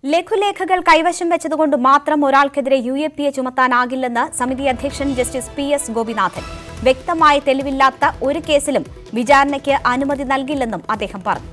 ലഘുലേഖകൾ കൈവശം വെച്ചതുകൊണ്ട് മാത്രം ഒരാൾക്കെതിരെ യു എ പി എ ചുമത്താനാകില്ലെന്ന് സമിതി അധ്യക്ഷൻ ജസ്റ്റിസ് പി എസ് ഗോപിനാഥൻ വ്യക്തമായ തെളിവില്ലാത്ത ഒരു കേസിലും വിചാരണയ്ക്ക് അനുമതി നൽകില്ലെന്നും അദ്ദേഹം പറഞ്ഞു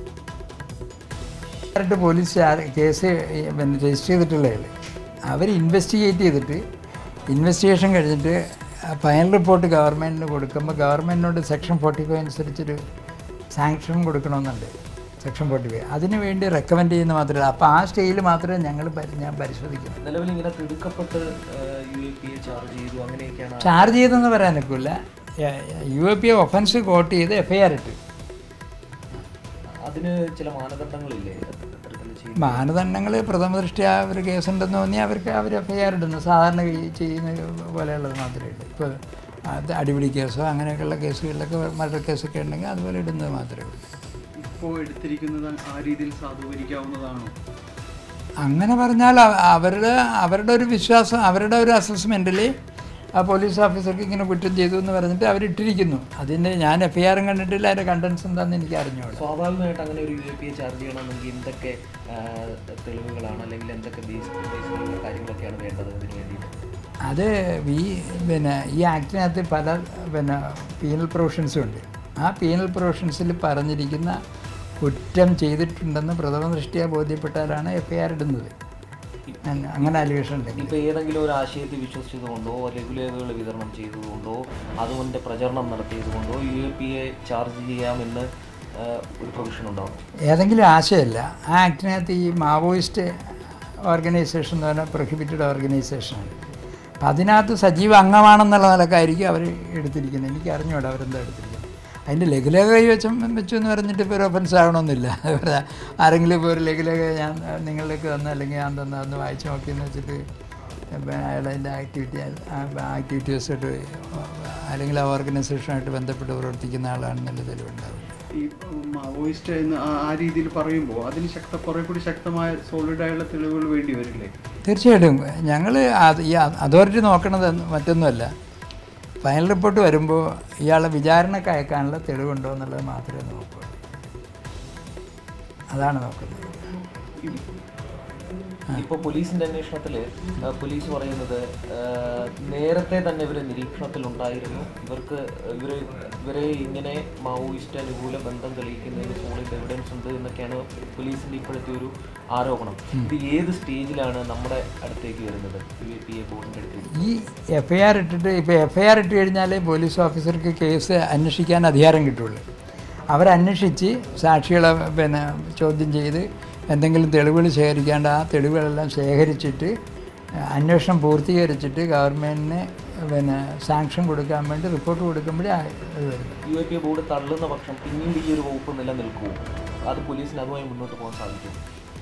ഡയറക്റ്റ് പോലീസ് ചാ- കേസ് ഈ പിന്നെ രജിസ്റ്റർ ചെയ്തിട്ടുള്ളതല്ലേ അവർ ഇൻവെസ്റ്റിഗേറ്റ് ചെയ്തിട്ട് ഇൻവെസ്റ്റിഗേഷൻ കഴിഞ്ഞിട്ട് ഫൈനൽ റിപ്പോർട്ട് ഗവൺമെൻറ്റിന് കൊടുക്കുമ്പോൾ ഗവൺമെൻറ്റിനോട് സെക്ഷൻ ഫോർട്ടി ഫൈവ് അനുസരിച്ചൊരു സാങ്ഷൻ കൊടുക്കണമെന്നുണ്ട് സെക്ഷൻ ഫോർട്ടി ഫൈവ് അതിന് വേണ്ടി റെക്കമെൻഡ് ചെയ്യുന്ന മാത്രമേ അപ്പോൾ ആ സ്റ്റേജിൽ മാത്രമേ ഞങ്ങൾ പരി- ഞാൻ പരിശോധിക്കുന്നു നിലവിൽ ഇങ്ങനെ തിടുക്കപ്പെട്ട് U A P A charge ചെയ്തു അങ്ങനെയൊക്കെയാണ് ചാർജ് ചെയ്തെന്ന് പറയാൻ ഒക്കില്ല U A P offence quote ചെയ്ത് എഫ് ഐ ആർ ഇട്ട് അതിന് ചില മാനദണ്ഡങ്ങളില്ലേ അത്തരത്തിൽ ചെയ്യും മാനദണ്ഡങ്ങൾ പ്രഥമ ദൃഷ്ടിയ ഒരു കേസുണ്ടെന്ന് തോന്നി അവർക്ക് അവർ എഫ് ഐ ആർ ഇടുന്നു സാധാരണ ഈ ചെയ്യുന്ന പോലെയുള്ളത് മാത്രമേ ഉള്ളൂ ഇപ്പോൾ അത് അടിപിടി കേസോ അങ്ങനെയൊക്കെയുള്ള കേസുകളിലൊക്കെ മർഡർ കേസൊക്കെ ഉണ്ടെങ്കിൽ അതുപോലെ ഇടുന്നത് മാത്രമേ ഉള്ളൂ ഇപ്പോൾ എടുത്തിരിക്കുന്നത് ആ രീതിയിൽ സാധൂകരിക്കാവുന്നതാണോ അങ്ങനെ പറഞ്ഞാൽ അവ- അവരുടെ അവരുടെ ഒരു വിശ്വാസം അവരുടെ ഒരു അസസ്മെൻറ്റിൽ ആ പോലീസ് ഓഫീസർക്ക് ഇങ്ങനെ കുറ്റം ചെയ്തു എന്ന് പറഞ്ഞിട്ട് അവരിട്ടിരിക്കുന്നു അതിൻ്റെ ഞാൻ എഫ് ഐ ആറും കണ്ടിട്ടില്ല അതിൻ്റെ കണ്ടൻസ് എന്താണെന്ന് എനിക്ക് അറിഞ്ഞുകൂടാ സ്വാഭാവികമായിട്ട് അങ്ങനെ ഒരു U A P A charge ചെയ്യണമെങ്കിൽ എന്തൊക്കെ ആ, തെളിവുകളാണ് അല്ലെങ്കിൽ എന്തൊക്കെ ബേസ് ബേസിലുള്ള കാര്യങ്ങളൊക്കെയാണ് വേണ്ടത് അതിന് വേണ്ടിയിട്ട് അത് ഈ പിന്നെ ഈ ആക്ടിനകത്ത് പല പിന്നെ പീനൽ പ്രൊവിഷൻസും ഉണ്ട് ആ പീനൽ പ്രൊവിഷൻസിൽ പറഞ്ഞിരിക്കുന്ന കുറ്റം ചെയ്തിട്ടുണ്ടെന്ന് പ്രഥമ ദൃഷ്ടിയ ബോധ്യപ്പെട്ടാലാണ് എഫ് ഐ ആർ ഇടുന്നത് അങ് അങ്ങനെ അലിഗേഷൻ ഉണ്ടെങ്കിൽ ഇപ്പോൾ ഏതെങ്കിലും ഒരു ആശയത്തെ വിശ്വസിച്ചതുകൊണ്ടോ റെഗുലേറുകൾ വിതരണം ചെയ്തതുകൊണ്ടോ അതുകൊണ്ട് പ്രചരണം നടത്തിയതുകൊണ്ടോ U A P A charge ചെയ്യാമെന്ന് ആ, ഒരു പ്രൊവിഷൻ ഉണ്ടാവും ഏതെങ്കിലും ആശയമല്ല ആ ആക്ടിനകത്ത് ഈ മാവോയിസ്റ്റ് ഓർഗനൈസേഷൻ എന്ന് പറഞ്ഞാൽ പ്രൊഹിബിറ്റഡ് ഓർഗനൈസേഷനാണ് അപ്പം അതിനകത്ത് സജീവ അംഗമാണെന്നുള്ള നിലക്കായിരിക്കും അവർ എടുത്തിരിക്കുന്നത് എനിക്ക് അറിഞ്ഞൂടാ അവരെന്താ എടുത്തിരിക്കുന്നത് അതിൻ്റെ ലഘുലേഖ കൈവച്ചം വെച്ചു എന്ന് പറഞ്ഞിട്ട് ഇപ്പോൾ ഒരു ഒഫൻസ് ആകണമെന്നില്ല അവരെ ആരെങ്കിലും ഇപ്പോൾ ഒരു ലഘുലേഖ ഞാൻ നിങ്ങളിലേക്ക് തന്ന അല്ലെങ്കിൽ ഞാൻ തന്ന ഒന്ന് വായിച്ച് നോക്കിയെന്ന് വെച്ചിട്ട് ഇപ്പം അയാൾ അതിൻ്റെ ആക്ടിവിറ്റി ആക്ടിവിറ്റീസായിട്ട് അല്ലെങ്കിൽ ആ ഓർഗനൈസേഷനുമായിട്ട് ബന്ധപ്പെട്ട് പ്രവർത്തിക്കുന്ന ആളാണെന്നുള്ള തെളിവുണ്ടാവില്ല ഈ മാവോയിസ്റ്റ് എന്ന് ആ- ആ രീതിയിൽ പറയുമ്പോൾ അതിന് ശക്ത കുറെ കൂടി ശക്തമായ സോളിഡ് ആയുള്ള തെളിവുകൾ വേണ്ടി വരില്ലേ തീർച്ചയായിട്ടും ഞങ്ങൾ ഈ അതോറിറ്റി നോക്കണത് മറ്റൊന്നുമല്ല ഫൈനൽ റിപ്പോർട്ട് വരുമ്പോൾ ഇയാളെ വിചാരണക്ക് അയക്കാനുള്ള തെളിവുണ്ടോ എന്നുള്ളത് മാത്രമേ നോക്കൂ അതാണ് നോക്കുന്നത് ഇപ്പോൾ പോലീസിന്റെ അന്വേഷണത്തിൽ പോലീസ് പറയുന്നത് ആ, നേരത്തെ തന്നെ ഇവർ നിരീക്ഷണത്തിലുണ്ടായിരുന്നു ഇവർക്ക് ഇവർ ഇവരെ ഇങ്ങനെ മാവോയിസ്റ്റ് അനുകൂല ബന്ധം തെളിയിക്കുന്നതിന് സോളിഡ് എവിഡൻസ് ഉണ്ട് എന്നൊക്കെയാണ് പോലീസിന്റെ ഇപ്പോഴത്തെ ഒരു ആരോപണം ഇത് ഏത് സ്റ്റേജിലാണ് നമ്മുടെ അടുത്തേക്ക് വരുന്നത് യു എ പി എ ബോർഡിന്റെ അടുത്തേക്ക് ഈ എഫ് ഐ ആർ ഇട്ടിട്ട് ഇപ്പോൾ എഫ് ഐ ആർ ഇട്ട് കഴിഞ്ഞാലേ പോലീസ് ഓഫീസർക്ക് കേസ് അന്വേഷിക്കാൻ അധികാരം കിട്ടുള്ളൂ അവരന്വേഷിച്ച് സാക്ഷികളെ പിന്നെ ചോദ്യം ചെയ്ത് എന്തെങ്കിലും തെളിവുകൾ ശേഖരിക്കാണ്ട് ആ തെളിവുകളെല്ലാം ശേഖരിച്ചിട്ട് അന്വേഷണം പൂർത്തീകരിച്ചിട്ട് ഗവൺമെൻറ്റിന് പിന്നെ സാങ്ഷൻ കൊടുക്കാൻ വേണ്ടി റിപ്പോർട്ട് കൊടുക്കുമ്പോഴേ ആ ഇത് വരുന്നത് U A P A board തള്ളുന്ന പക്ഷം പിന്നീട് ഈ ഒരു വകുപ്പ് നിലനിൽക്കുമോ അത് പോലീസിന് അതുമായി മുന്നോട്ട് പോകാൻ സാധിക്കും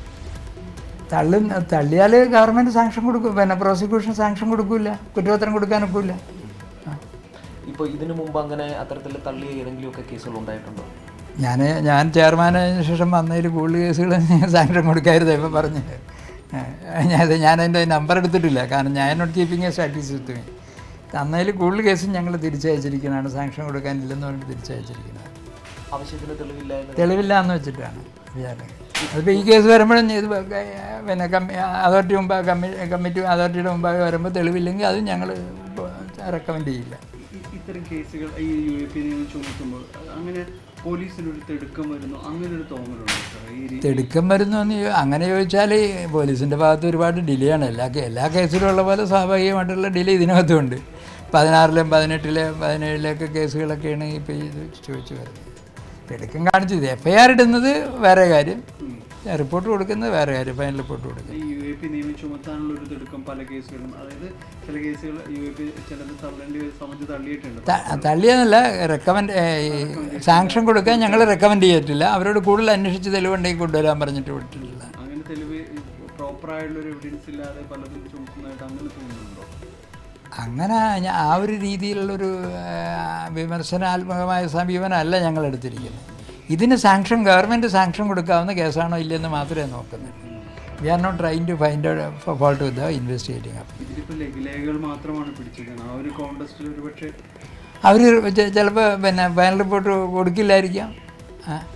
തള്ളു തള്ളിയാൽ ഗവൺമെൻറ് സാങ്ഷൻ കൊടുക്കും പിന്നെ പ്രോസിക്യൂഷൻ സാങ്ഷൻ കൊടുക്കില്ല കുറ്റപത്രം കൊടുക്കാനൊക്കില്ല ആ ഇപ്പോൾ ഇതിനു മുമ്പ് അങ്ങനെ അത്തരത്തിൽ തള്ളിയ ഏതെങ്കിലുമൊക്കെ കേസുകൾ ഉണ്ടായിട്ടുണ്ടോ ഞാൻ ഞാൻ ചെയർമാനായതിനു ശേഷം വന്നതിൽ കൂടുതൽ കേസുകൾ സാങ്ഷൻ കൊടുക്കായിരുന്നു ഇപ്പം പറഞ്ഞു ഞാൻ ഞാൻ അതിൻ്റെ നമ്പർ എടുത്തിട്ടില്ല കാരണം ഞാൻ not keeping a stats with me തന്നതിൽ കൂടുതൽ കേസും ഞങ്ങൾ തിരിച്ചയച്ചിരിക്കുന്നതാണ് സാങ്ഷൻ കൊടുക്കാനില്ലെന്ന് പറഞ്ഞിട്ട് തിരിച്ചയച്ചിരിക്കുന്നത് ആവശ്യത്തിന് തെളിവില്ല എന്ന് തെളിവില്ല എന്ന് വെച്ചിട്ടാണ് വിചാരണ അതിപ്പോൾ ഈ കേസ് വരുമ്പോഴും ഇത് പിന്നെ കമ്മി അതോറിറ്റി മുമ്പ് കമ്മി കമ്മിറ്റി അതോറിറ്റിയുടെ മുമ്പാകെ വരുമ്പോൾ തെളിവില്ലെങ്കിൽ അത് ഞങ്ങൾ റെക്കമെൻഡ് ചെയ്യില്ല ഈ- ഇത്തരം കേസുകൾ ഈ യു എ പി നിയമം ചുമത്തുമ്പോൾ അങ്ങനെ പോലീസിനൊരു തിടുക്കം വരുന്നു അങ്ങനെ ഒരു തോന്നലുണ്ടോ സാർ ഈ രീതി തിടുക്കം വരുന്നു എന്ന് ചോ- അങ്ങനെ ചോദിച്ചാൽ പോലീസിൻ്റെ ഭാഗത്ത് ഒരുപാട് ഡിലേ ആണ് എല്ലാ കേ- എല്ലാ കേസിലും ഉള്ള പോലെ സ്വാഭാവികമായിട്ടുള്ള ഡിലേ ഇതിനകത്തുമുണ്ട് പതിനാറിലും പതിനെട്ടിലും പതിനേഴിലൊക്കെ കേസുകളൊക്കെയാണ് ഇപ്പോൾ ഇത് ചോദിച്ചു വരുന്നത് തിടുക്കം കാണിച്ചത് എഫ് ഐ ആർ ഇടുന്നത് വേറെ കാര്യം റിപ്പോർട്ട് കൊടുക്കുന്നത് വേറെ കാര്യം ഫൈനൽ റിപ്പോർട്ട് കൊടുക്കുന്നത് ഈ യു എ പി നിയമം ചുമത്താനുള്ള ഒരു തിടുക്കം പല കേസുകളും അതായത് ചില കേസുകൾ യു എ പി ചിലത് തള്ളേണ്ടി സമിതി തള്ളിയിട്ടുണ്ട് ത- തള്ളിയെന്നല്ല റെക്കമെൻഡ് സാങ്ഷൻ കൊടുക്കാൻ ഞങ്ങൾ റെക്കമെൻഡ് ചെയ്തിട്ടില്ല അവരോട് കൂടുതൽ അന്വേഷിച്ച് തെളിവുണ്ടെങ്കിൽ കൊണ്ടുവരാൻ പറഞ്ഞിട്ട് വിട്ടിട്ടില്ല അങ്ങനെ തെളിവ് പ്രോപ്പറായിട്ടുള്ള ഒരു എവിഡൻസ് ഇല്ലാതെ പലതും ചുമത്തുന്നതായിട്ട് അങ്ങനെ തോന്നുന്നുണ്ടോ അങ്ങനെ ഞ- ആ ഒരു രീതിയിലുള്ളൊരു ആ, വിമർശനാത്മകമായ സമീപനമല്ല ഞങ്ങൾ എടുത്തിരിക്കുന്നത് ഇതിന് സാങ്ഷൻ ഗവൺമെൻറ് സാങ്ഷൻ കൊടുക്കാവുന്ന കേസാണോ ഇല്ലയെന്ന് മാത്രമേ നോക്കുന്നുള്ളൂ we are not trying to find fault with the investigating officer ഇതിലിപ്പോൾ ലഘുലേഖകൾ മാത്രമാണ് പിടിച്ചിരിക്കുന്നത് ആ ഒരു കോണ്ടസ്റ്റിൽ ഒരു പക്ഷേ അവർ ചിലപ്പോൾ പിന്നെ ഫൈനൽ റിപ്പോർട്ട് കൊടുക്കില്ലായിരിക്കാം ആ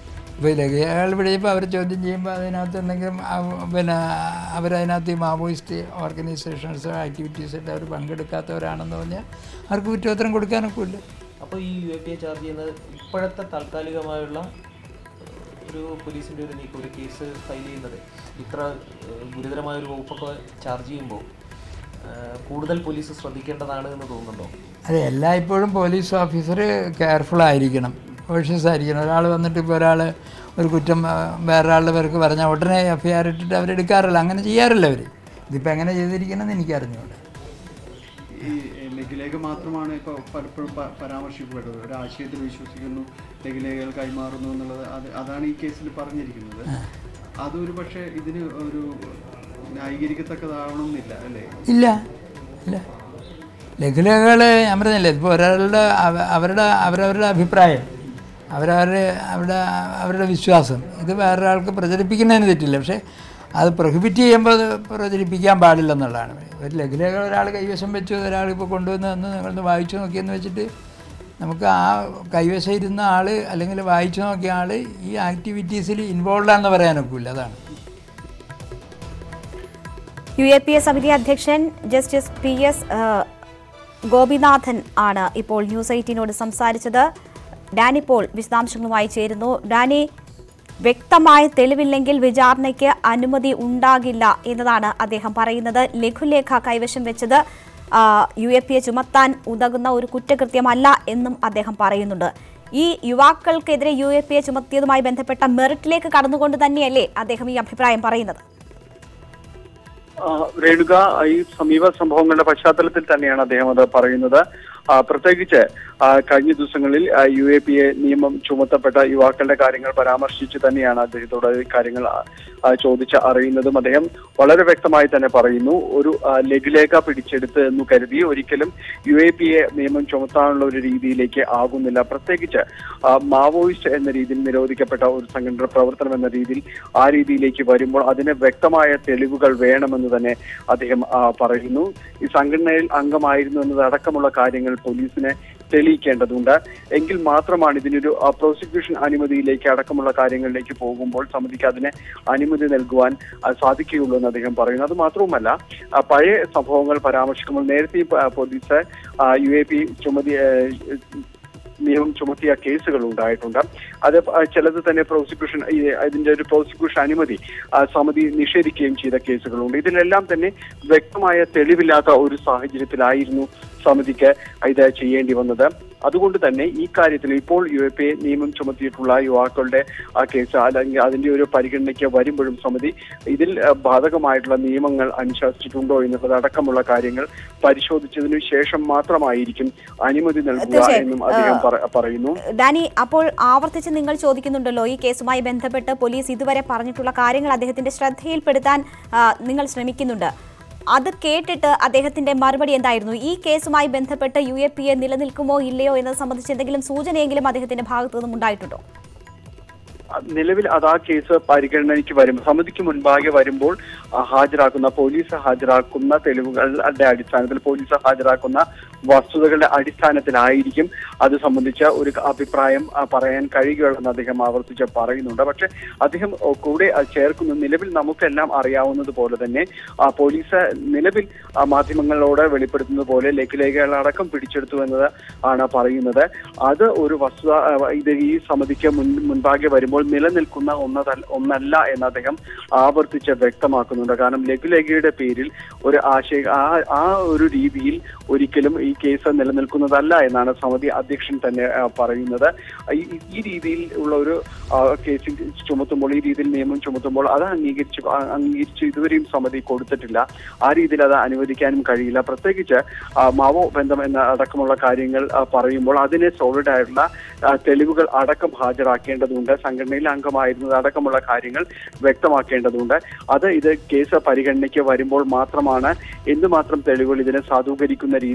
ഇപ്പോൾ രേഖകൾ പിടിച്ചപ്പോൾ അവർ ചോദ്യം ചെയ്യുമ്പോൾ അതിനകത്ത് എന്തെങ്കിലും അവ- പിന്നെ അവരതിനകത്ത് ഈ മാവോയിസ്റ്റ് ഓർഗനൈസേഷൻസോ ആക്ടിവിറ്റീസായിട്ട് അവർ പങ്കെടുക്കാത്തവരാണെന്ന് പറഞ്ഞാൽ അവർക്ക് കുറ്റോത്തരം കൊടുക്കാനൊക്കെ ഇല്ല അപ്പോൾ ഈ U A P A charge ചെയ്യുന്നത് ഇപ്പോഴത്തെ താൽക്കാലികമായുള്ള ഒരു പോലീസിൻ്റെ ഒരു നീക്കം ഒരു കേസ് ഫയൽ ചെയ്യുന്നത് ഇത്ര ഏഹ്, ഗുരുതരമായ ഒരു വകുപ്പൊക്കെ ചാർജ് ചെയ്യുമ്പോൾ ഏഹ്, കൂടുതൽ പോലീസ് ശ്രദ്ധിക്കേണ്ടതാണ് എന്ന് തോന്നുന്നുണ്ടോ അതെ എല്ലായ്പ്പോഴും പോലീസ് ഓഫീസർ കെയർഫുൾ ആയിരിക്കണം കോഷ്യസ് ആയിരിക്കണം ഒരാൾ വന്നിട്ട് ഇപ്പോൾ ഒരാൾ ഒരു കുറ്റം ആ, വേറൊരാളുടെ പേർക്ക് പറഞ്ഞാൽ ഉടനെ എഫ് ഐ ആർ ഇട്ടിട്ട് അവരെടുക്കാറില്ല അങ്ങനെ ചെയ്യാറില്ല അവർ ഇതിപ്പോൾ എങ്ങനെ ചെയ്തിരിക്കണമെന്ന് എനിക്കറിഞ്ഞുകൂടെ ഈ ലഘുലേഖ മാത്രമാണ് ഇപ്പോൾ പലപ്പോഴും പ- പരാമർശിക്കപ്പെട്ടത് ഒരു ആശയത്തിൽ വിശ്വസിക്കുന്നു ലഘുലേഖകൾ കൈമാറുന്നു എന്നുള്ളത് അത് അതാണ് ഈ കേസിൽ പറഞ്ഞിരിക്കുന്നത് അതൊരു പക്ഷേ ഇതിന് ഒരു ന്യായീകരിക്കത്തക്കതാവണമെന്നില്ല അല്ലേ ഇല്ല ഇല്ല ലഘുലേഖകൾ ഞാൻ പറഞ്ഞില്ലേ ഇപ്പോൾ ഒരാളുടെ അവ- അവരുടെ അവരവരുടെ അഭിപ്രായം അവരവരുടെ അവരുടെ അവരുടെ വിശ്വാസം ഇത് വേറൊരാൾക്ക് പ്രചരിപ്പിക്കുന്നതിന് തെറ്റില്ല പക്ഷേ അത് പ്രൊഹിബിറ്റ് ചെയ്യുമ്പോൾ അത് പ്രചരിപ്പിക്കാൻ പാടില്ലെന്നുള്ളതാണ് ഒരു ലഘുലേഖ ഒരാൾ കൈവശം വെച്ചു ഒരാൾ ഇപ്പോൾ കൊണ്ടുവന്ന് തന്ന് നിങ്ങളൊന്ന് വായിച്ചു നോക്കിയെന്ന് വെച്ചിട്ട് നമുക്ക് ആ കൈവശം ഇരുന്ന ആൾ അല്ലെങ്കിൽ വായിച്ചു നോക്കിയ ആൾ ഈ ആക്ടിവിറ്റീസിൽ ഇൻവോൾവ് ആണെന്ന് പറയാനൊക്കില്ല അതാണ് യു എ പി എ സമിതി അധ്യക്ഷൻ ജസ്റ്റിസ് പി എസ് ഏഹ്, ഗോപിനാഥൻ ആണ് ഇപ്പോൾ ന്യൂസ് എയ്റ്റീനോട് സംസാരിച്ചത് ഡാനി പോൾ വിശദാംശങ്ങളുമായി ചേരുന്നു ഡാനി വ്യക്തമായ തെളിവില്ലെങ്കിൽ വിചാരണയ്ക്ക് അനുമതി ഉണ്ടാകില്ല എന്നതാണ് അദ്ദേഹം പറയുന്നത് ലഘുലേഖ കൈവശം വെച്ചത് ആ, യു എ പി എ ചുമത്താൻ ഉതകുന്ന ഒരു കുറ്റകൃത്യമല്ല എന്നും അദ്ദേഹം പറയുന്നുണ്ട് ഈ യുവാക്കൾക്കെതിരെ യു എ പി എ ചുമത്തിയതുമായി ബന്ധപ്പെട്ട മെറിറ്റിലേക്ക് കടന്നുകൊണ്ട് തന്നെയല്ലേ അദ്ദേഹം ഈ അഭിപ്രായം പറയുന്നത് ആ, രേണുക ഈ സമീപ സംഭവങ്ങളുടെ പശ്ചാത്തലത്തിൽ തന്നെയാണ് അദ്ദേഹം അത് പറയുന്നത് ആ, പ്രത്യേകിച്ച് ആ, കഴിഞ്ഞ ദിവസങ്ങളിൽ യു എ പി എ നിയമം ചുമത്തപ്പെട്ട യുവാക്കളുടെ കാര്യങ്ങൾ പരാമർശിച്ച് തന്നെയാണ് അദ്ദേഹത്തോട് ഈ കാര്യങ്ങൾ ആ, ആ, ചോദിച്ച് അറിയുന്നതും അദ്ദേഹം വളരെ വ്യക്തമായി തന്നെ പറയുന്നു ഒരു ആ, ലഘുലേഖ പിടിച്ചെടുത്ത് എന്ന് കരുതി ഒരിക്കലും യു എ പി എ നിയമം ചുമത്താനുള്ള ഒരു രീതിയിലേക്ക് ആകുന്നില്ല പ്രത്യേകിച്ച് ആ, മാവോയിസ്റ്റ് എന്ന രീതിയിൽ നിരോധിക്കപ്പെട്ട ഒരു സംഘടന പ്രവർത്തനം എന്ന രീതിയിൽ ആ രീതിയിലേക്ക് വരുമ്പോൾ അതിന് വ്യക്തമായ തെളിവുകൾ വേണമെന്ന് തന്നെ അദ്ദേഹം ആ, പറയുന്നു ഈ സംഘടനയിൽ അംഗമായിരുന്നു എന്നത് അടക്കമുള്ള കാര്യങ്ങൾ പോലീസിനെ തെളിയിക്കേണ്ടതുണ്ട് എങ്കിൽ മാത്രമാണ് ഇതിനൊരു ആ, പ്രോസിക്യൂഷൻ അനുമതിയിലേക്ക് അടക്കമുള്ള കാര്യങ്ങളിലേക്ക് പോകുമ്പോൾ സമിതിക്ക് അതിന് അനുമതി നൽകുവാൻ ആ, സാധിക്കുകയുള്ളൂ എന്ന് അദ്ദേഹം പറയുന്നു അത് മാത്രവുമല്ല ആ, പഴയ സംഭവങ്ങൾ പരാമർശിക്കുമ്പോൾ നേരത്തെ ആ, പോലീസ് യു എ പി ചുമതി ആ, നിയമം ചുമത്തിയ കേസുകൾ ഉണ്ടായിട്ടുണ്ട് അത് പ- ചിലത് തന്നെ പ്രോസിക്യൂഷൻ ഈ ഇതിന്റെ ഒരു പ്രോസിക്യൂഷൻ അനുമതി ആ, സമിതി നിഷേധിക്കുകയും ചെയ്ത കേസുകളുണ്ട് ഇതിലെല്ലാം തന്നെ വ്യക്തമായ തെളിവില്ലാത്ത ഒരു സാഹചര്യത്തിലായിരുന്നു സമിതിക്ക് ഇത് ചെയ്യേണ്ടി വന്നത് അതുകൊണ്ട് തന്നെ ഈ കാര്യത്തിൽ ഇപ്പോൾ യു എ പി എ നിയമം ചുമത്തിയിട്ടുള്ള യുവാക്കളുടെ ആ കേസ് അല്ലെങ്കിൽ അതിന്റെ ഒരു പരിഗണനയ്ക്ക് വരുമ്പോഴും സമിതി ഇതിൽ ആ, ബാധകമായിട്ടുള്ള നിയമങ്ങൾ അനുശാസിച്ചിട്ടുണ്ടോ എന്നുള്ളത് അടക്കമുള്ള കാര്യങ്ങൾ പരിശോധിച്ചതിനു ശേഷം മാത്രമായിരിക്കും അനുമതി നൽകുക തീർച്ചയായും. എന്നും അദ്ദേഹം പറ- പറയുന്നു ഡാനി അപ്പോൾ ആവർത്തിച്ച് നിങ്ങൾ ചോദിക്കുന്നുണ്ടല്ലോ ഈ കേസുമായി ബന്ധപ്പെട്ട് പോലീസ് ഇതുവരെ പറഞ്ഞിട്ടുള്ള കാര്യങ്ങൾ അദ്ദേഹത്തിന്റെ ശ്രദ്ധയിൽപ്പെടുത്താൻ ആ, നിങ്ങൾ ശ്രമിക്കുന്നുണ്ട് അത് കേട്ടിട്ട് അദ്ദേഹത്തിന്റെ മറുപടി എന്തായിരുന്നു ഈ കേസുമായി ബന്ധപ്പെട്ട് യു എ പി എ നിലനിൽക്കുമോ ഇല്ലയോ എന്നത് സംബന്ധിച്ച് എന്തെങ്കിലും സൂചനയെങ്കിലും അദ്ദേഹത്തിന്റെ ഭാഗത്തു നിന്നും ഉണ്ടായിട്ടുണ്ടോ നിലവിൽ അത് ആ കേസ് പരിഗണനയ്ക്ക് വരും സമിതിക്ക് മുൻപാകെ വരുമ്പോൾ ആ, ഹാജരാക്കുന്ന പോലീസ് ഹാജരാക്കുന്ന തെളിവുകളുടെ അടിസ്ഥാനത്തിൽ പോലീസ് ഹാജരാക്കുന്ന വസ്തുതകളുടെ അടിസ്ഥാനത്തിലായിരിക്കും അത് സംബന്ധിച്ച ഒരു അഭിപ്രായം ആ, പറയാൻ കഴിയുകയുള്ളെന്ന് അദ്ദേഹം ആവർത്തിച്ച് പറയുന്നുണ്ട് പക്ഷെ അദ്ദേഹം ഓ, കൂടെ ആ, ചേർക്കുന്നു നിലവിൽ നമുക്കെല്ലാം അറിയാവുന്നത് പോലെ തന്നെ ആ, പോലീസ് നിലവിൽ ആ, മാധ്യമങ്ങളോട് വെളിപ്പെടുത്തുന്നത് പോലെ ലഘുലേഖകളടക്കം പിടിച്ചെടുത്തു എന്നത് ആണ് പറയുന്നത് അത് ഒരു വസ്തുത ആ, ഇത് ഈ സമിതിക്ക് മുൻ മുൻപാകെ വരുമ്പോൾ നിലനിൽക്കുന്ന ഒന്നതല്ല ഒന്നല്ല എന്ന് അദ്ദേഹം ആവർത്തിച്ച് വ്യക്തമാക്കുന്നുണ്ട് കാരണം ലഘുലേഖയുടെ പേരിൽ ഒരു ആശയ ആ ആ ഒരു രീതിയിൽ ഒരിക്കലും ഈ കേസ് നിലനിൽക്കുന്നതല്ല എന്നാണ് സമിതി അധ്യക്ഷൻ തന്നെ ആ, പറയുന്നത് ഈ ഈ രീതിയിൽ ഉള്ള ഒരു ആ, കേസ് ചുമത്തുമ്പോൾ ഈ രീതിയിൽ നിയമം ചുമത്തുമ്പോൾ അത് അംഗീകരിച്ച് ആ, അംഗീകരിച്ച് ഇതുവരെയും സമിതി കൊടുത്തിട്ടില്ല ആ രീതിയിൽ അത് അനുവദിക്കാനും കഴിയില്ല പ്രത്യേകിച്ച് ആ, മാവോ ബന്ധം എന്ന അടക്കമുള്ള കാര്യങ്ങൾ ആ, പറയുമ്പോൾ അതിനെ സോളിഡ് ആയിട്ടുള്ള ആ, തെളിവുകൾ അടക്കം ഹാജരാക്കേണ്ടതുണ്ട് സംഘടനയിൽ അംഗമായിരുന്നത് അടക്കമുള്ള കാര്യങ്ങൾ വ്യക്തമാക്കേണ്ടതുണ്ട് അത് ഇത് കേസ് പരിഗണനയ്ക്ക് വരുമ്പോൾ മാത്രമാണ് എന്തുമാത്രം തെളിവുകൾ ഇതിനെ സാധൂകരിക്കുന്ന രീതിയിൽ ഈ നിയമം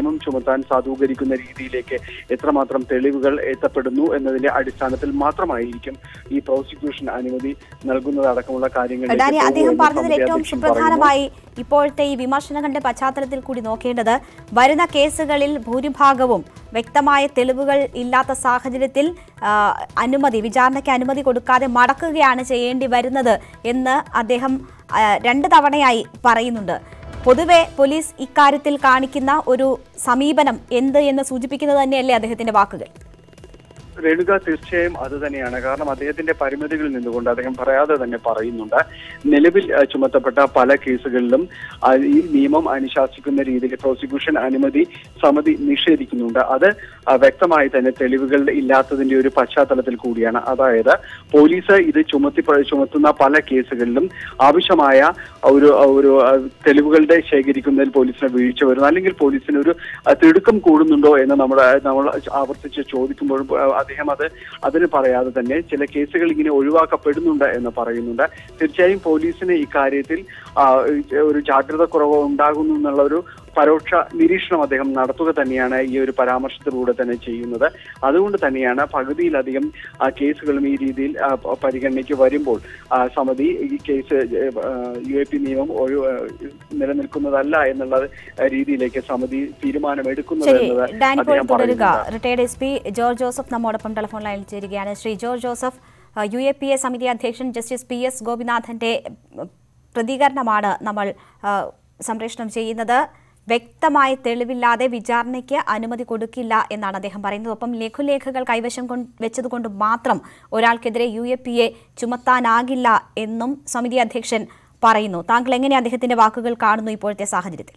നിയമം ചുമത്താൻ സാധൂകരിക്കുന്ന രീതിയിലേക്ക് എത്രമാത്രം തെളിവുകൾ എത്തപ്പെടുന്നു എന്നതിന്റെ അടിസ്ഥാനത്തിൽ മാത്രമായിരിക്കും ഈ പ്രോസിക്യൂഷൻ അനുമതി നൽകുന്നതടക്കമുള്ള കാര്യങ്ങളിലേക്ക് ഡാനി പോകൂ അദ്ദേഹം എന്ന് പറഞ്ഞതിൽ സമിതി ഏറ്റവും അധ്യക്ഷൻ പറയുന്നു. സുപ്രധാനമായി ഇപ്പോഴത്തെ ഈ വിമർശനങ്ങളുടെ പശ്ചാത്തലത്തിൽ കൂടി നോക്കേണ്ടത് വരുന്ന കേസുകളിൽ ഭൂരിഭാഗവും വ്യക്തമായ തെളിവുകൾ ഇല്ലാത്ത സാഹചര്യത്തിൽ ആ, അനുമതി വിചാരണയ്ക്ക് അനുമതി കൊടുക്കാതെ മടക്കുകയാണ് ചെയ്യേണ്ടി വരുന്നത് എന്ന് അദ്ദേഹം ആ, രണ്ട് തവണയായി പറയുന്നുണ്ട് പൊതുവെ പോലീസ് ഇക്കാര്യത്തിൽ കാണിക്കുന്ന ഒരു സമീപനം എന്ത് എന്ന് സൂചിപ്പിക്കുന്നത് തന്നെയല്ലേ അദ്ദേഹത്തിന്റെ വാക്കുകൾ രേണുക തീർച്ചയായും അത് തന്നെയാണ് കാരണം അദ്ദേഹത്തിന്റെ പരിമിതികളിൽ നിന്നുകൊണ്ട് അദ്ദേഹം പറയാതെ തന്നെ പറയുന്നുണ്ട് നിലവിൽ അഹ്, ചുമത്തപ്പെട്ട പല കേസുകളിലും ആ, ഈ നിയമം അനുശാസിക്കുന്ന രീതിയിൽ പ്രോസിക്യൂഷൻ അനുമതി സമിതി നിഷേധിക്കുന്നുണ്ട് അത് ആ, വ്യക്തമായി തന്നെ തെളിവുകൾ ഇല്ലാത്തതിന്റെ ഒരു പശ്ചാത്തലത്തിൽ കൂടിയാണ് അതായത് പോലീസ് ഇത് ചുമത്തി ചുമത്തുന്ന പല കേസുകളിലും ആവശ്യമായ ഒരു ഒരു ആ, തെളിവുകളുടെ ശേഖരിക്കുന്നതിൽ പോലീസിന് വീഴ്ച വരുന്നു അല്ലെങ്കിൽ പോലീസിന് ഒരു ആ, തിടുക്കം കൂടുന്നുണ്ടോ എന്ന് നമ്മൾ നമ്മൾ ആവർത്തിച്ച് ചോദിക്കുമ്പോഴും ആ, അദ്ദേഹം അത് അതിന് പറയാതെ തന്നെ ചില കേസുകൾ ഇങ്ങനെ ഒഴിവാക്കപ്പെടുന്നുണ്ട് എന്ന് പറയുന്നുണ്ട് തീർച്ചയായും പോലീസിന് ഇക്കാര്യത്തിൽ ആ, ഒരു ജാഗ്രത കുറവ് ഉണ്ടാകുന്നു എന്നുള്ള ഒരു പരോക്ഷ നിരീക്ഷണം അദ്ദേഹം നടത്തുക തന്നെയാണ് ഈ ഒരു പരാമർശത്തിലൂടെ തന്നെ ചെയ്യുന്നത് അതുകൊണ്ട് തന്നെയാണ് പകുതിയിലധികം ആ, കേസുകളും ഈ രീതിയിൽ ആ, പ- പരിഗണനയ്ക്ക് വരുമ്പോൾ ആ, സമിതി ഈ കേസ് യു എ പി നിയമം ഒരു ആ, നിലനിൽക്കുന്നതല്ല എന്നുള്ള രീതിയിലേക്ക് സമിതി തീരുമാനമെടുക്കുന്നത് ശരി എന്നത് ഡാനി ഇപ്പോൾ അദ്ദേഹം തുടരുക പറയുന്നുണ്ട് retired S P George Joseph നമ്മോടൊപ്പം ടെലിഫോൺ ലൈനിൽ ചേരുകയാണ് ശ്രീ ജോർജ് ജോസഫ് അഹ്, യു എ പി എ സമിതി അധ്യക്ഷൻ ജസ്റ്റിസ് പി എസ് ഗോപിനാഥന്റെ ഉം, പ്രതികരണമാണ് നമ്മൾ അഹ്, സംപ്രേഷണം ചെയ്യുന്നത് വ്യക്തമായ തെളിവില്ലാതെ വിചാരണയ്ക്ക് അനുമതി കൊടുക്കില്ല എന്നാണ് അദ്ദേഹം പറയുന്നത് ഒപ്പം ലഘുലേഖകൾ കൈവശം കൊണ്ട് വെച്ചതുകൊണ്ട് മാത്രം ഒരാൾക്കെതിരെ യു എ പി എ ചുമത്താനാകില്ല എന്നും സമിതി അധ്യക്ഷൻ പറയുന്നു താങ്കൾ എങ്ങനെ അദ്ദേഹത്തിന്റെ വാക്കുകൾ കാണുന്നു ഇപ്പോഴത്തെ സാഹചര്യത്തിൽ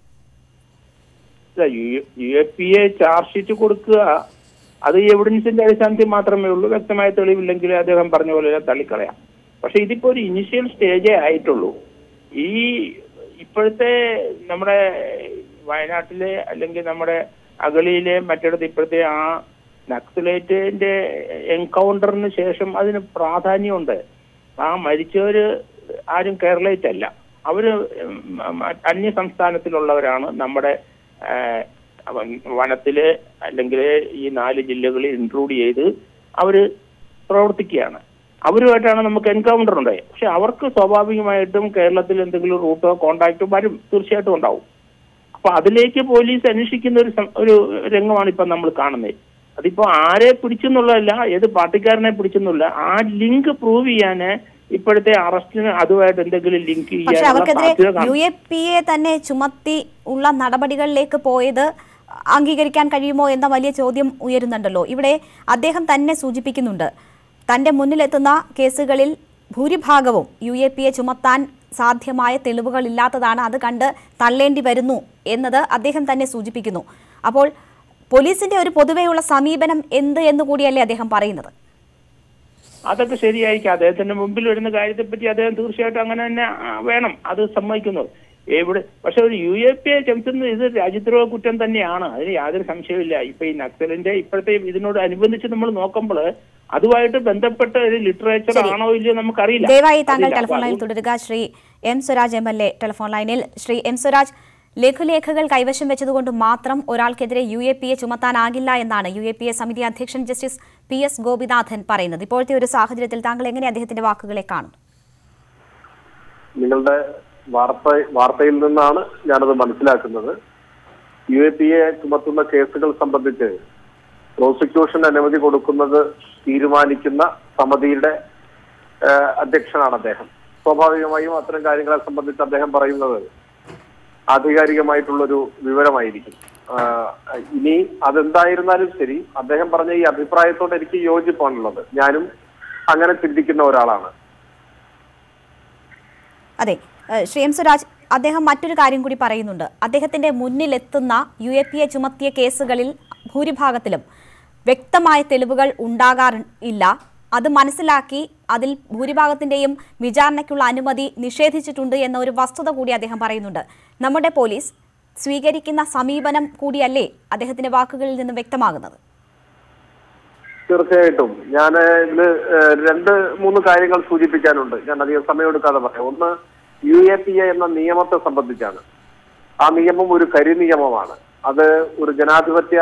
U A P A charge sheet കൊടുക്കുക അത് എവിഡൻസിന്റെ അടിസ്ഥാനത്തിൽ മാത്രമേ ഉള്ളൂ വ്യക്തമായ തെളിവില്ലെങ്കിൽ അദ്ദേഹം പറഞ്ഞ പോലെ തള്ളിക്കളയാം പക്ഷെ ഇതിപ്പോ ഒരു ഇനിഷ്യൽ സ്റ്റേജേ ആയിട്ടുള്ളൂ ഈ ഇപ്പോഴത്തെ നമ്മുടെ വയനാട്ടിലെ അല്ലെങ്കിൽ നമ്മുടെ അഗളിയിലെ മറ്റിടത്ത് ഇപ്പോഴത്തെ ആ നക്സലേറ്റിന്റെ എൻകൗണ്ടറിന് ശേഷം അതിന് പ്രാധാന്യമുണ്ട് ആ മരിച്ചവര് ആരും കേരളൈറ്റ് അല്ല അവര് ഉം, അന്യ സംസ്ഥാനത്തിലുള്ളവരാണ് നമ്മുടെ ആ, അവൻ- വനത്തില് അല്ലെങ്കിൽ ഈ നാല് ജില്ലകളിൽ ഇൻക്ലൂഡ് ചെയ്ത് അവര് പ്രവർത്തിക്കുകയാണ് അവരുമായിട്ടാണ് നമുക്ക് എൻകൗണ്ടർ ഉണ്ടായത് പക്ഷെ അവർക്ക് സ്വാഭാവികമായിട്ടും കേരളത്തിൽ എന്തെങ്കിലും റൂട്ടോ കോണ്ടാക്റ്റോ വരും തീർച്ചയായിട്ടും ഉണ്ടാവും അപ്പൊ അതിലേക്ക് പോലീസ് അന്വേഷിക്കുന്ന ഒരു സം- ഒരു രംഗമാണ് ഇപ്പൊ നമ്മൾ കാണുന്നത് അതിപ്പോ ആരെ പിടിച്ചെന്നുള്ളതല്ല ഏത് പാർട്ടിക്കാരനെ പിടിച്ചെന്നുള്ള ആ ലിങ്ക് പ്രൂവ് ചെയ്യാന് ഇപ്പോഴത്തെ അറസ്റ്റിന് അതുമായിട്ട് എന്തെങ്കിലും ലിങ്ക് പക്ഷെ ചെയ്യാനുള്ള അവർക്കെതിരെ സാധ്യത കാണും. യു എ പി എ തന്നെ ചുമത്തി ഉള്ള നടപടികളിലേക്ക് പോയത് അംഗീകരിക്കാൻ കഴിയുമോ എന്ന വലിയ ചോദ്യം ഉയരുന്നുണ്ടല്ലോ ഇവിടെ അദ്ദേഹം തന്നെ സൂചിപ്പിക്കുന്നുണ്ട് തന്റെ മുന്നിലെത്തുന്ന കേസുകളിൽ ഭൂരിഭാഗവും യു എ പി എ ചുമത്താൻ സാധ്യമായ തെളിവുകൾ ഇല്ലാത്തതാണ് അത് കണ്ട് തള്ളേണ്ടി വരുന്നു എന്നത് അദ്ദേഹം തന്നെ സൂചിപ്പിക്കുന്നു അപ്പോൾ പോലീസിന്റെ ഒരു പൊതുവെയുള്ള സമീപനം എന്ത് എന്ന് കൂടിയല്ലേ അദ്ദേഹം പറയുന്നത് അതൊക്കെ ശരിയായിരിക്കും അദ്ദേഹത്തിന്റെ മുമ്പിൽ വരുന്ന കാര്യത്തെ പറ്റി അദ്ദേഹം തീർച്ചയായിട്ടും അങ്ങനെ തന്നെ ആ, വേണം അത് സമ്മതിക്കുന്നു എവിടെ പക്ഷെ ഒരു യു എ പി എ ചുമത്തുന്നത് ഇത് രാജ്യദ്രോഹ കുറ്റം തന്നെയാണ് അതിന് യാതൊരു സംശയമില്ല ഇപ്പൊ ഈ നക്സലിന്റെ ഇപ്പോഴത്തെ ഇതിനോട് അനുബന്ധിച്ച് നമ്മൾ നോക്കുമ്പോൾ അതുമായിട്ട് ബന്ധപ്പെട്ട ഒരു ലിറ്ററേച്ചർ ശരി. ആണോ ഇല്ലയോ നമുക്കറിയില്ല ദയവായി താങ്കൾ അതില്ല. ടെലിഫോൺ അപ്പൊ ലൈനിൽ അത് തുടരുക Shri M Swaraj M L A telephone ലൈനിൽ ശ്രീ എം സ്വരാജ് ലഘുലേഖകൾ കൈവശം വെച്ചതുകൊണ്ട് മാത്രം ഒരാൾക്കെതിരെ യു എ പി എ ചുമത്താനാകില്ല എന്നാണ് യു എ പി എ സമിതി അധ്യക്ഷൻ ജസ്റ്റിസ് പി എസ് ഗോപിനാഥൻ പറയുന്നത് ഇപ്പോഴത്തെ ഒരു സാഹചര്യത്തിൽ താങ്കൾ എങ്ങനെ അദ്ദേഹത്തിന്റെ വാക്കുകളെ കാണുന്നു നിങ്ങളുടെ വാർത്ത വാർത്തയിൽ നിന്നാണ് ഞാനത് മനസ്സിലാക്കുന്നത് യു എ പി എ ചുമത്തുന്ന കേസുകൾ സംബന്ധിച്ച് പ്രോസിക്യൂഷൻ അനുമതി കൊടുക്കുന്നത് തീരുമാനിക്കുന്ന സമിതിയുടെ ഏഹ്, അധ്യക്ഷനാണ് അദ്ദേഹം സ്വാഭാവികമായും അത്തരം കാര്യങ്ങളെ സംബന്ധിച്ച് അദ്ദേഹം പറയുന്നത് ആധികാരികമായിട്ടുള്ളൊരു വിവരമായിരിക്കും ആഹ്, ഇനി അതെന്തായിരുന്നാലും ശരി അദ്ദേഹം പറഞ്ഞ ഈ അഭിപ്രായത്തോട് എനിക്ക് യോജിപ്പാണുള്ളത് ഞാനും അങ്ങനെ ചിന്തിക്കുന്ന ഒരാളാണ് അതെ ഏഹ് ശ്രീ എം സ്വരാജ് അദ്ദേഹം മറ്റൊരു കാര്യം കൂടി പറയുന്നുണ്ട് അദ്ദേഹത്തിന്റെ മുന്നിലെത്തുന്ന യു എ പി എ ചുമത്തിയ കേസുകളിൽ ഭൂരിഭാഗത്തിലും വ്യക്തമായ തെളിവുകൾ ഉണ്ടാകാറില്ല അത് മനസ്സിലാക്കി അതിൽ ഭൂരിഭാഗത്തിന്റെയും വിചാരണയ്ക്കുള്ള അനുമതി നിഷേധിച്ചിട്ടുണ്ട് എന്ന ഒരു വസ്തുത കൂടി അദ്ദേഹം പറയുന്നുണ്ട് നമ്മുടെ പോലീസ് സ്വീകരിക്കുന്ന സമീപനം കൂടിയല്ലേ അദ്ദേഹത്തിന്റെ വാക്കുകളിൽ നിന്ന് വ്യക്തമാകുന്നത് തീർച്ചയായിട്ടും ഞാൻ ഇതില് ഏഹ്, രണ്ട് മൂന്ന് കാര്യങ്ങൾ സൂചിപ്പിക്കാനുണ്ട് ഞാൻ അധികം സമയം എടുക്കാതെ പറയാം ഒന്ന് യു എ പി എ എന്ന നിയമത്തെ സംബന്ധിച്ചാണ് ആ നിയമം ഒരു കരിനിയമമാണ് അത് ഒരു ജനാധിപത്യ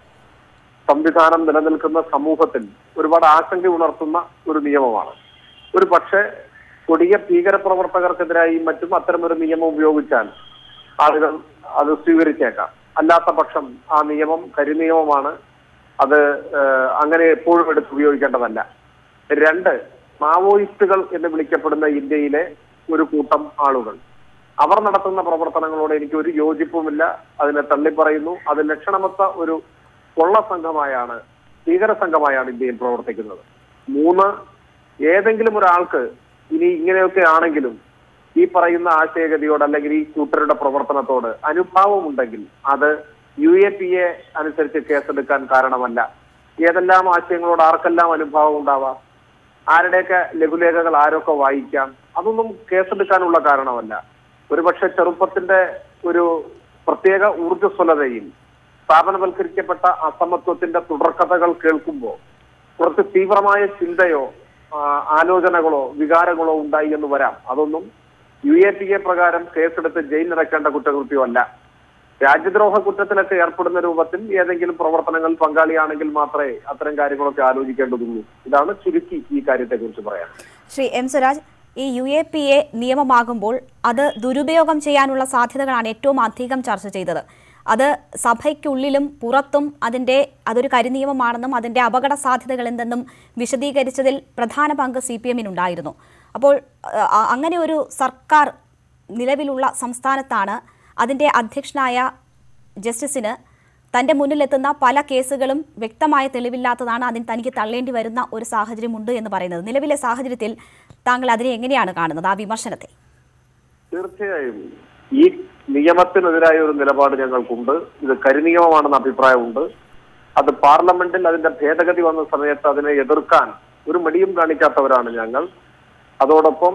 സംവിധാനം നിലനിൽക്കുന്ന സമൂഹത്തിൽ ഒരുപാട് ആശങ്ക ഉണർത്തുന്ന ഒരു നിയമമാണ് ഒരു പക്ഷേ കൊടിയ ഭീകര പ്രവർത്തകർക്കെതിരായി മറ്റും അത്തരമൊരു നിയമം ഉപയോഗിച്ചാൽ ആളുകൾ അത് സ്വീകരിച്ചേക്കാം അല്ലാത്ത പക്ഷം ആ നിയമം കരിനിയമമാണ് അത് ഏഹ്, അങ്ങനെ എപ്പോഴും എടുത്ത് ഉപയോഗിക്കേണ്ടതല്ല രണ്ട് മാവോയിസ്റ്റുകൾ എന്ന് വിളിക്കപ്പെടുന്ന ഇന്ത്യയിലെ ഒരു കൂട്ടം ആളുകൾ അവർ നടത്തുന്ന പ്രവർത്തനങ്ങളോട് എനിക്ക് ഒരു യോജിപ്പുമില്ല അതിനെ തള്ളിപ്പറയുന്നു അത് ലക്ഷണമൊത്ത ഒരു കൊള്ള സംഘമായാണ് ഭീകര സംഘമായാണ് ഇന്ത്യയിൽ പ്രവർത്തിക്കുന്നത് മൂന്ന് ഏതെങ്കിലും ഒരാൾക്ക് ഇനി ഇങ്ങനെയൊക്കെ ആണെങ്കിലും ഈ പറയുന്ന ആശയഗതിയോട് അല്ലെങ്കിൽ ഈ കൂട്ടരുടെ പ്രവർത്തനത്തോട് അനുഭാവമുണ്ടെങ്കിൽ അത് യു എ പി എ അനുസരിച്ച് കേസെടുക്കാൻ കാരണമല്ല ഏതെല്ലാം ആശയങ്ങളോട് ആർക്കെല്ലാം അനുഭാവം ഉണ്ടാവാം ആരുടെയൊക്കെ ലഘുലേഖകൾ ആരൊക്കെ വായിക്കാം അതൊന്നും കേസെടുക്കാനുള്ള കാരണമല്ല ഒരുപക്ഷെ ചെറുപ്പത്തിന്റെ ഒരു പ്രത്യേക ഊർജ്ജസ്വലതയിൽ സ്ഥാപനവൽക്കരിക്കപ്പെട്ട അസമത്വത്തിന്റെ തുടർക്കഥകൾ കേൾക്കുമ്പോൾ കുറച്ച് തീവ്രമായ ചിന്തയോ ആ, ആലോചനകളോ വികാരങ്ങളോ ഉണ്ടായി എന്ന് വരാം അതൊന്നും യു എ പി എ പ്രകാരം കേസെടുത്ത് ജയിലിലടക്കേണ്ട കുറ്റകൃത്യമല്ല രാജ്യദ്രോഹ കുറ്റത്തിലൊക്കെ ഏർപ്പെടുന്ന രൂപത്തിൽ ഏതെങ്കിലും പ്രവർത്തനങ്ങളിൽ പങ്കാളിയാണെങ്കിൽ മാത്രമേ അത്തരം കാര്യങ്ങളൊക്കെ ആലോചിക്കേണ്ടതുള്ളൂ ഇതാണ് ചുരുക്കി ഈ കാര്യത്തെക്കുറിച്ച് പറയാൻ ശ്രീ എം സ്വരാജ് ഈ യു എ പി എ നിയമമാകുമ്പോൾ അത് ദുരുപയോഗം ചെയ്യാനുള്ള സാധ്യതകളാണ് ഏറ്റവും അധികം ചർച്ച ചെയ്തത് അത് സഭയ്ക്കുള്ളിലും പുറത്തും അതിൻ്റെ അതൊരു കരിനിയമമാണെന്നും അതിൻ്റെ അപകട സാധ്യതകൾ എന്തെന്നും വിശദീകരിച്ചതിൽ പ്രധാന പങ്ക് സി പി എമ്മിനുണ്ടായിരുന്നു അപ്പോൾ അ- അങ്ങനെ ഒരു സർക്കാർ നിലവിലുള്ള സംസ്ഥാനത്താണ് അതിൻ്റെ അധ്യക്ഷനായ ജസ്റ്റിസിന് തൻ്റെ മുന്നിലെത്തുന്ന പല കേസുകളും വ്യക്തമായ തെളിവില്ലാത്തതാണ് അതിന് തനിക്ക് തള്ളേണ്ടി വരുന്ന ഒരു സാഹചര്യമുണ്ട് എന്ന് പറയുന്നത് നിലവിലെ സാഹചര്യത്തിൽ താങ്കൾ അതിനെ എങ്ങനെയാണ് കാണുന്നത് ആ വിമർശനത്തെ തീർച്ചയായും ഈ നിയമത്തിനെതിരായ ഒരു നിലപാട് ഞങ്ങൾക്കുണ്ട് ഇത് കരിനിയമമാണെന്ന അഭിപ്രായമുണ്ട് അത് പാർലമെന്റിൽ അതിന്റെ ഭേദഗതി വന്ന സമയത്ത് അതിനെ എതിർക്കാൻ ഒരു മടിയും കാണിക്കാത്തവരാണ് ഞങ്ങൾ അതോടൊപ്പം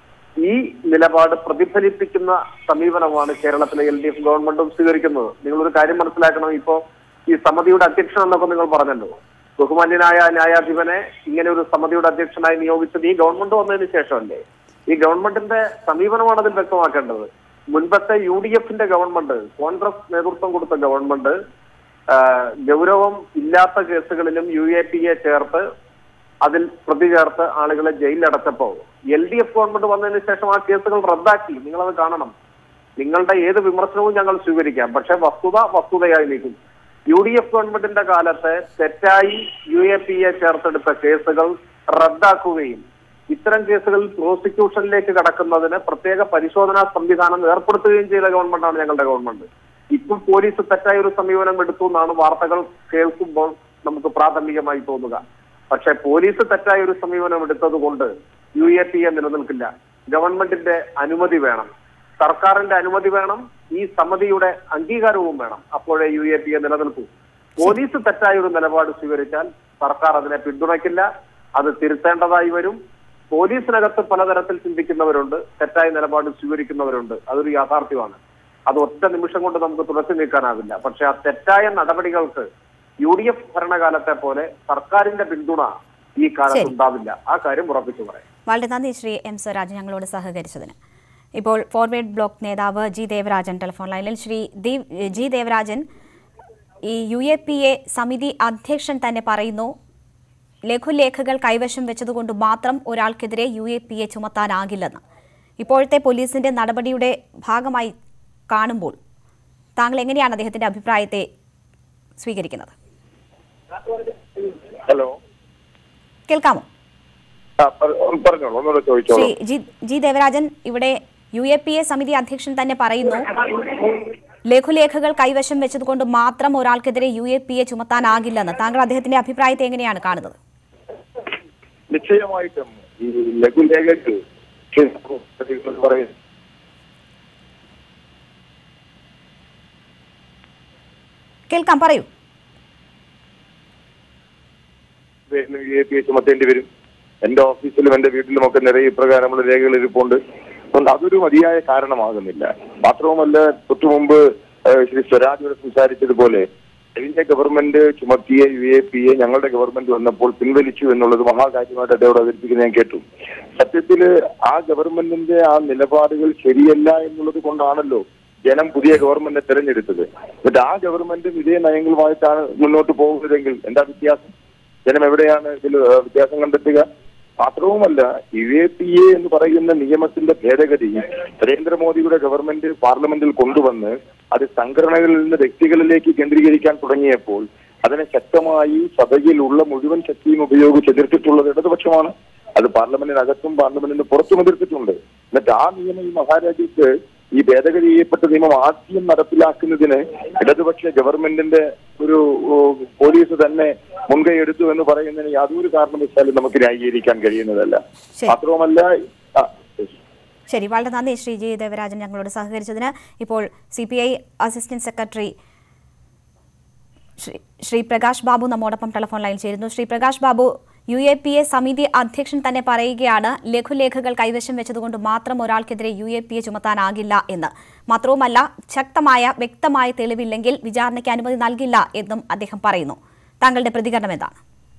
ഈ നിലപാട് പ്രതിഫലിപ്പിക്കുന്ന സമീപനമാണ് കേരളത്തിലെ എൽ ഡി എഫ് ഗവൺമെന്റും സ്വീകരിക്കുന്നത് നിങ്ങളൊരു കാര്യം മനസ്സിലാക്കണം ഇപ്പോ ഈ സമിതിയുടെ അധ്യക്ഷൻ എന്നൊക്കെ നിങ്ങൾ പറഞ്ഞല്ലോ ബഹുമാന്യനായ ന്യായാധിപനെ ഇങ്ങനെ ഒരു സമിതിയുടെ അധ്യക്ഷനായി നിയോഗിച്ചത് ഈ ഗവൺമെന്റ് വന്നതിന് ശേഷമല്ലേ ഈ ഗവൺമെന്റിന്റെ സമീപനമാണ് അതിൽ വ്യക്തമാക്കേണ്ടത് മുൻപത്തെ യു ഡി എഫിന്റെ ഗവൺമെന്റ് കോൺഗ്രസ് നേതൃത്വം കൊടുത്ത ഗവൺമെന്റ് ആ, ഗൗരവം ഇല്ലാത്ത കേസുകളിലും യു എ പി എ ചേർത്ത് അതിൽ പ്രതി ചേർത്ത് ആളുകളെ ജയിലിലടച്ചപ്പോ എൽ ഡി എഫ് ഗവൺമെന്റ് വന്നതിന് ശേഷം ആ കേസുകൾ റദ്ദാക്കി നിങ്ങളത് കാണണം നിങ്ങളുടെ ഏത് വിമർശനവും ഞങ്ങൾ സ്വീകരിക്കാം പക്ഷെ വസ്തുത വസ്തുതയായി നിൽക്കും യു ഡി എഫ് ഗവൺമെന്റിന്റെ കാലത്ത് തെറ്റായി യു എ പി എ ചേർത്തെടുത്ത കേസുകൾ റദ്ദാക്കുകയും ഇത്തരം കേസുകളിൽ പ്രോസിക്യൂഷനിലേക്ക് കടക്കുന്നതിന് പ്രത്യേക പരിശോധനാ സംവിധാനം ഏർപ്പെടുത്തുകയും ചെയ്ത ഗവൺമെന്റാണ് ഞങ്ങളുടെ ഗവൺമെന്റ് ഇപ്പം പോലീസ് തെറ്റായ ഒരു സമീപനം എടുത്തു എന്നാണ് വാർത്തകൾ കേൾക്കുമ്പോൾ നമുക്ക് പ്രാഥമികമായി തോന്നുക പക്ഷെ പോലീസ് തെറ്റായ ഒരു സമീപനം എടുത്തത് കൊണ്ട് യു എ പി എ നിലനിൽക്കില്ല ഗവൺമെന്റിന്റെ അനുമതി വേണം സർക്കാരിന്റെ അനുമതി വേണം ഈ സമിതിയുടെ അംഗീകാരവും വേണം അപ്പോഴേ യു എ പി എ നിലനിൽക്കൂ പോലീസ് തെറ്റായ ഒരു നിലപാട് സ്വീകരിച്ചാൽ സർക്കാർ അതിനെ പിന്തുണയ്ക്കില്ല അത് തിരുത്തേണ്ടതായി വരും പോലീസിനകത്ത് പലതരത്തിൽ ചിന്തിക്കുന്നവരുണ്ട് തെറ്റായ നിലപാട് സ്വീകരിക്കുന്നവരുണ്ട് അതൊരു യാഥാർത്ഥ്യമാണ് അത് ഒറ്റ നിമിഷം കൊണ്ട് നമുക്ക് തുടച്ചു നീക്കാനാവില്ല പക്ഷെ ആ തെറ്റായ നടപടികൾക്ക് യു ഡി എഫ് ഭരണകാലത്തെ പോലെ സർക്കാരിന്റെ പിന്തുണ ഈ കാലത്ത് ശരി. ഉണ്ടാവില്ല ആ കാര്യം ഉറപ്പിച്ചു പറയാം വളരെ നന്ദി ശ്രീ എം സ്വരാജ് ഞങ്ങളോട് സഹകരിച്ചതിന് ഇപ്പോൾ ഫോർവേഡ് ബ്ലോക്ക് നേതാവ് ജി ദേവരാജൻ ടെലിഫോൺ ലൈനിൽ ശ്രീ ദീ- ജി ദേവരാജൻ ഈ യു എ പി എ സമിതി അധ്യക്ഷൻ തന്നെ പറയുന്നു ലഘുലേഖകൾ കൈവശം വെച്ചതുകൊണ്ട് മാത്രം ഒരാൾക്കെതിരെ യു എ പി എ ചുമത്താനാകില്ലെന്ന് ഇപ്പോഴത്തെ പോലീസിന്റെ നടപടിയുടെ ഭാഗമായി കാണുമ്പോൾ താങ്കൾ എങ്ങനെയാണ് അദ്ദേഹത്തിന്റെ അഭിപ്രായത്തെ സ്വീകരിക്കുന്നത് ഹലോ കേൾക്കാമോ ആ, പറ- പറഞ്ഞോളൂ ഒന്നുകൂടെ ചോദിച്ചോളൂ ശ്രീ ജി ജി ദേവരാജൻ ഇവിടെ യു എ പി എ സമിതി അധ്യക്ഷൻ തന്നെ പറയുന്നു ലഘുലേഖകൾ കൈവശം വെച്ചതുകൊണ്ട് മാത്രം ഒരാൾക്കെതിരെ യു എ പി എ ചുമത്താനാകില്ലെന്ന് താങ്കൾ അദ്ദേഹത്തിന്റെ അഭിപ്രായത്തെ എങ്ങനെയാണ് കാണുന്നത് നിശ്ചയമായിട്ടും ഈ ലഘുലേഖയ്ക്ക് പറയും കേൾക്കാം പറയൂ എ പി എ ചുമത്തേണ്ടി വരും എന്റെ ഓഫീസിലും എന്റെ വീട്ടിലും ഒക്കെ നിറയെ ഇപ്രകാരമുള്ള രേഖകൾ ഇരിപ്പുണ്ട് അതുകൊണ്ട് അതൊരു മതിയായ കാരണമാകുന്നില്ല മാത്രവുമല്ല തൊട്ടു മുമ്പ് ഏഹ്, ശ്രീ സ്വരാജ് ഇവിടെ സംസാരിച്ചതുപോലെ കഴിഞ്ഞ ഗവൺമെന്റ് ചുമത്തിയ യു എ പി എ ഞങ്ങളുടെ ഗവൺമെന്റ് വന്നപ്പോൾ പിൻവലിച്ചു എന്നുള്ളത് മഹാകാര്യമായിട്ട് അദ്ദേഹം അവതരിപ്പിക്കുന്നത് ഞാൻ കേട്ടു സത്യത്തില് ആ ഗവൺമെന്റിന്റെ ആ നിലപാടുകൾ ശരിയല്ല എന്നുള്ളത് കൊണ്ടാണല്ലോ ജനം പുതിയ ഗവൺമെന്റിനെ തെരഞ്ഞെടുത്തത് എന്നിട്ട് ആ ഗവൺമെന്റും ഇതേ നയങ്ങളുമായിട്ടാണ് മുന്നോട്ട് പോകുന്നതെങ്കിൽ എന്താ വ്യത്യാസം ജനം എവിടെയാണ് ഇതിൽ ഏഹ്, വ്യത്യാസം കണ്ടെത്തുക മാത്രവുമല്ല യു എ പി എ എന്ന് പറയുന്ന നിയമത്തിന്റെ ഭേദഗതി നരേന്ദ്രമോദിയുടെ ഗവൺമെന്റ് പാർലമെന്റിൽ കൊണ്ടുവന്ന് അത് സംഘടനകളിൽ നിന്ന് വ്യക്തികളിലേക്ക് കേന്ദ്രീകരിക്കാൻ തുടങ്ങിയപ്പോൾ അതിനെ ശക്തമായി സഭയിലുള്ള മുഴുവൻ ശക്തിയും ഉപയോഗിച്ച് എതിർത്തിട്ടുള്ളത് ഇടതുപക്ഷമാണ് അത് പാർലമെന്റിനകത്തും പാർലമെന്റിന് പുറത്തും എതിർത്തിട്ടുണ്ട് എന്നിട്ട് ആ നിയമം ഈ മഹാരാജ്യത്ത് ഈ ഭേദഗതി ചെയ്യപ്പെട്ട നിയമം ആദ്യം നടപ്പിലാക്കുന്നതിന് ഇടതുപക്ഷ ഗവൺമെന്റിന്റെ ഒരു ഓ, പോലീസ് തന്നെ മുൻകൈ എടുത്തു എന്ന് പറയുന്നതിന് യാതൊരു കാരണവശാലും നമുക്ക് ന്യായീകരിക്കാൻ കഴിയുന്നതല്ല ശരി. മാത്രവുമല്ല ആ, ശരി വളരെ നന്ദി ശ്രീ ജി ദേവരാജൻ ഞങ്ങളോട് സഹകരിച്ചതിന് ഇപ്പോൾ C P I assistant secretary Shri Shri Prakash Babu നമ്മോടൊപ്പം ടെലിഫോൺ ലൈനിൽ ചേരുന്നു Shri Prakash Babu U A P A സമിതി അധ്യക്ഷൻ തന്നെ പറയുകയാണ് ലഘുലേഖകൾ കൈവശം വെച്ചതുകൊണ്ട് മാത്രം ഒരാൾക്കെതിരെ യു എ പി എ ചുമത്താനാകില്ല എന്ന് മാത്രവുമല്ല ശക്തമായ വ്യക്തമായ തെളിവില്ലെങ്കിൽ വിചാരണയ്ക്ക് അനുമതി നൽകില്ല എന്നും അദ്ദേഹം പറയുന്നു താങ്കളുടെ പ്രതികരണം എന്താണ്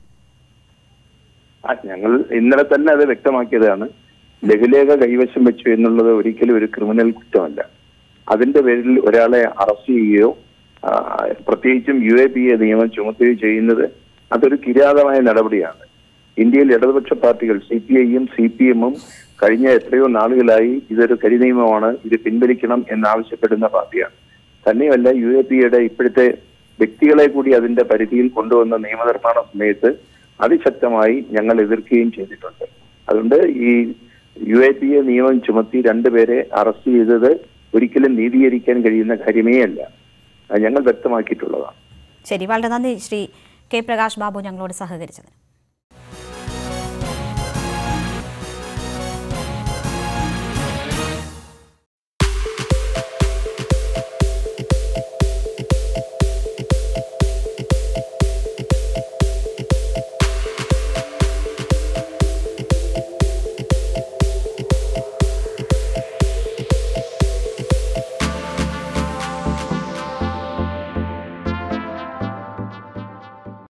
ആ, ഞങ്ങൾ ഇന്നലെ തന്നെ അത് വ്യക്തമാക്കിയതാണ് ലഘുലേഖ കൈവശം വെച്ചു എന്നുള്ളത് ഒരിക്കലും ഒരു ക്രിമിനൽ കുറ്റമല്ല അതിന്റെ പേരിൽ ഒരാളെ അറസ്റ്റ് ചെയ്യുകയോ ആ, പ്രത്യേകിച്ചും യു എ പി എ നിയമം ചുമത്തുകയോ ചെയ്യുന്നത് അതൊരു കിരാതമായ നടപടിയാണ് ഇന്ത്യയിൽ ഇടതുപക്ഷ പാർട്ടികൾ സി പി ഐയും സി പി എമ്മും കഴിഞ്ഞ എത്രയോ നാളുകളായി ഇതൊരു കരിനിയമമാണ് ഇത് പിൻവലിക്കണം എന്നാവശ്യപ്പെടുന്ന പാർട്ടിയാണ് തന്നെയുമല്ല യു എ പി എയുടെ ഇപ്പോഴത്തെ വ്യക്തികളെ കൂടി അതിന്റെ പരിധിയിൽ കൊണ്ടുവന്ന നിയമനിർമ്മാണ സമയത്ത് അതിശക്തമായി ഞങ്ങൾ എതിർക്കുകയും ചെയ്തിട്ടുണ്ട് അതുകൊണ്ട് ഈ യു എ പി എ നിയമം ചുമത്തി രണ്ടുപേരെ അറസ്റ്റ് ചെയ്തത് ഒരിക്കലും നീതീകരിക്കാൻ കഴിയുന്ന കാര്യമേ അല്ല അത് ഞങ്ങൾ വ്യക്തമാക്കിയിട്ടുള്ളതാണ് ശരി വളരെ നന്ദി ശ്രീ കെ പ്രകാശ് ബാബു ഞങ്ങളോട് സഹകരിച്ചതിന്